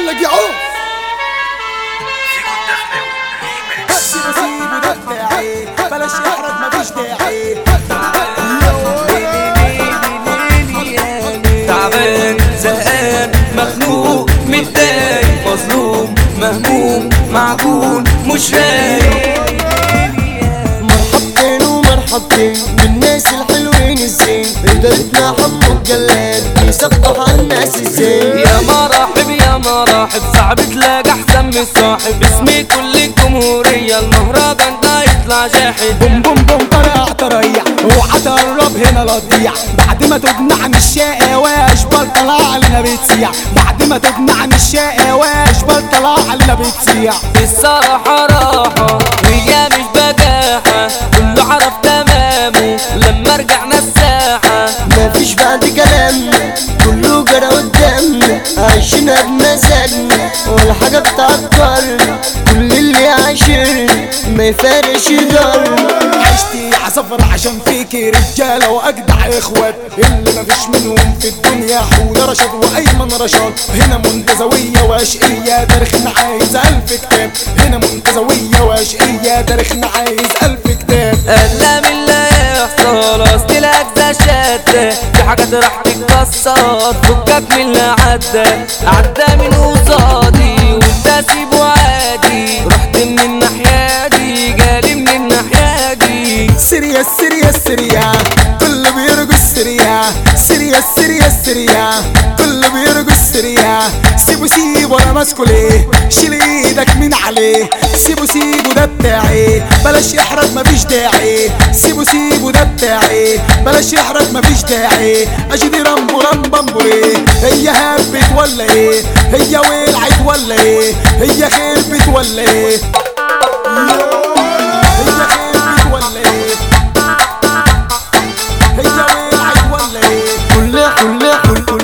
يلا جيعوه بس نسيبه ده بتاعي بلاش احرج مفيش داعي تعبان زهقان مخنوق متضايق مظلوم مهموم معجون مش رايق مرحبتين ومرحبتين بالناس الحلوين الزين قدرتنا حمو الجلاد يسقط على الناس الزين يا مرحب يا مرحب صعب تلاقي احسن من صاحب اسمي كل الجمهورية المهرجان ده يطلع جاحد بوم بوم بوم طريقة تريح اوعى تقرب هنا لا تضيع بعد ما تجمع من الشقاوة اشبال طلع علينا بتسيع بعد ما تجمع من الشقاوة اشبال طلع علينا بتسيع الصراحة راحة وهي مش بجاحة كله عرف تمامه لما رجعنا الساحة مفيش بعد كلامنا كله جرى قدامنا عايشينها بمزاجنا ولا حاجة بتعطلنا كل اللي عاشرنا ما يفارقش دارنا عشتي عصفر عشان فيكي رجالة واجدع اخوات اللي مفيش منهم في الدنيا حودة رشد وايمن رشاد هنا منتزوية واشقية تاريخنا عايز الف كتاب هنا منتزوية واشقية تاريخنا عايز الف كتاب قال من اللي يحصل اصل الاجزاء شتى في حاجات راح تتكسر فكك من اللي عدى عدى من قصادي وانت سيبه عادي رحت من الناحية دي جالي من الناحية دي سريا سريا سريا كل بيرقص سريا سريا سريا سريا كل بيرقص سريا سيبو سيبو انا ماسكه ليه شيل ايدك من عليه سيبو سيبو ده بتاعي بلاش يحرج مفيش داعي سيبو سيبو ده بتاعي بلاش يحرج مفيش داعي اجدي رامبو رامبامبو ليه هي هبت ولا ايه هي ولعت ولا ايه هي خربت ولا ايه هي خربت ولا ايه هي ولعت ولا ايه كل كل كل كل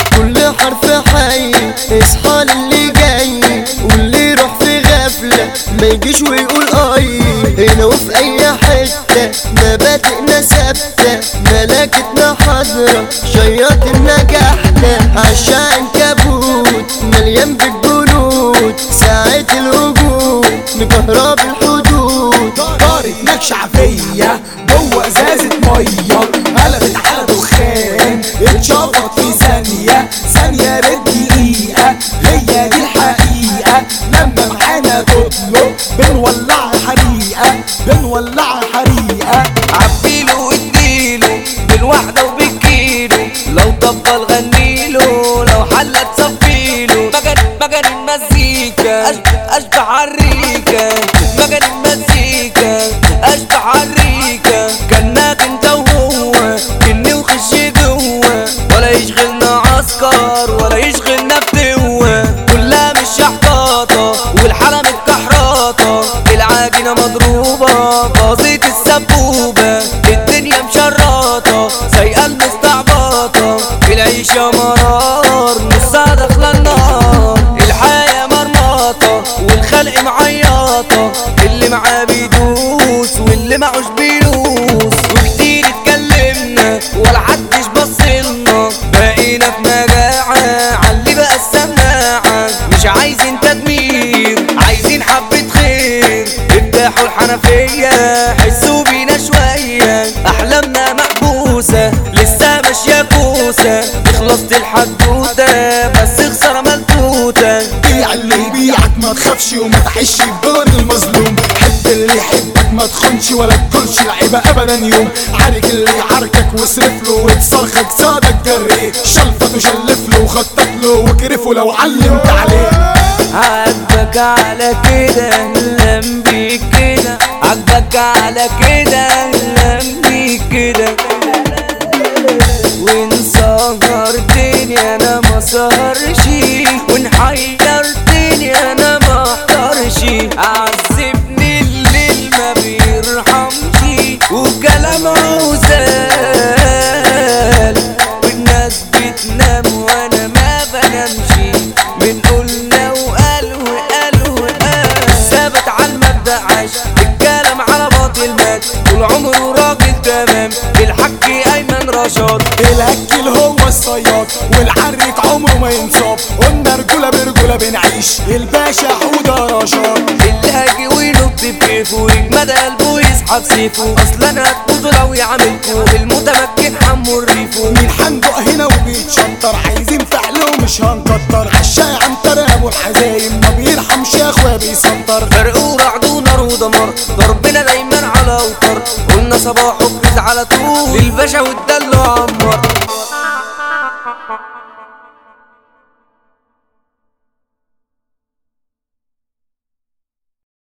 كل حرف حي اصحى للي جاي واللي يروح في غفلة ما يجيش ويقول اي هنا وفي اي حتة مبادئنا ثابتة ملكتنا حاضرة شياط النجاح ده عشان كبوت مليان بالجنود ساعة الهجوم مكهرب الحدود دارت نكشع فيا جوه ازازة مية قلبت على دخان اتشفط في ثانية ثانية رد دقيقة هي دي الحقيقة لما معانا تطلب بنولع حريقة بنولع حريقة عبيله واديله بالواحدة وبالكيلو لو طبل غنيله لو حلة تصفيله مجن مجن المزيكا أشبه أشبه عالريكة مجن المزيكا أشبه عالريكة كانك انت وهو كني وخش جوه ولا يشغلنا عسكر ولا يشغلنا فتوة كلها مش شحطاطة والحالة متكحرطة العجينة مضروبة باظت السبوبة الدنيا مشرطة سايقة المستعبطة العيشة مرار نصها داخلة النار الحياة مرمطة والخلق معيطة اللي معاه بيدوس واللي معوش بيلوس وكتير اتكلمنا ولا حدش بصلنا بقينا في مجاعة علي بقى السماعة مش عايزين تدمير عايزين حبة خير افتحوا الحنفية حسوا بينا شوية أحلامنا محبوسة لسه ماشية كوسة خلصت الحدوتة بس خسارة ملتوتة بيع اللي يبيعك ما تخافش وما تعيش بدون المظلوم حب اللي يحبك ما تخونش ولا تكونش لعيبة ابدا يوم عارك اللي يعاركك واصرف له وتصرخك صادك جري شلفت وشلف له وخطط له وكرفه لو علمت عليه عجبك على كده لم بيك كده عجبك على كده لم بيك كده وان سهرتني انا ما سهرش وان حيرتني انا ما احضرش عذبني الليل ما بيرحمش وكلام عوزال والناس بتنام وانا ما بنامش من قلنا وقال وقال وقال ثابت على المبدأ عاش الكلام على باطل مات طول عمره راجل تمام الحاج ايمن رشاد الهكل هو الصياد والعرك عمره ما ينفع بنصاب قلنا رجولة برجولة بنعيش الباشا حودة رشاد اللي هاجي وينط بكيفه يجمد قلبه يسحب سيفه اصلا هتموتوا لو يعملكوا المتمكن حمو الريفو مين حندق هنا وبيتشطر عايزين فعل ومش هنكتر عشاي عنتر ابو الحزايم ما بيرحمش يا اخويا بيسنطر فرق ورعد ونار ودمار ضربنا دايما على اوتار قلنا صباح وبريز على طول الباشا والدلو عمار